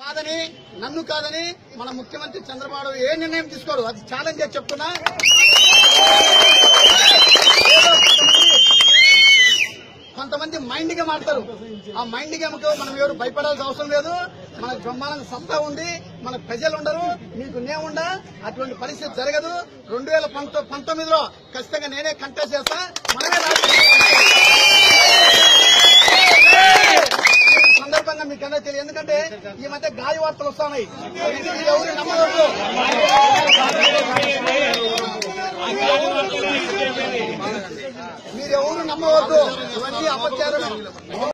కాదని నన్ను కాదని మన ముఖ్యమంత్రి చంద్రబాబు ఏ నిర్ణయం తీసుకోరు అది ఛాలెంజ్ చేసి చెప్తున్నా కొంతమంది మైండ్ గేమ్ ఆడతారు ఆ మైండ్ గేమ్ కు మనం ఎవరు భయపడాల్సిన అవసరం లేదు మనకు బ్రహ్మాండంగా సత్తా ఉంది మన ప్రజలు ఉండరు మీకు నేముండా అటువంటి పరిస్థితి జరగదు రెండు వేల పంతొమ్మిదిలో ఖచ్చితంగా నేనే కంటెస్ట్ చేస్తా మనమే రాజకీయ ఈ సందర్భంగా మీకు అన్నా తెలియదు ఎందుకంటే ఈ మధ్య గాలి వార్తలు వస్తున్నాయి మీరు ఎవరు నమ్మవద్దు మీరు ఎవరు నమ్మవద్దు ఇవన్నీ అపచారం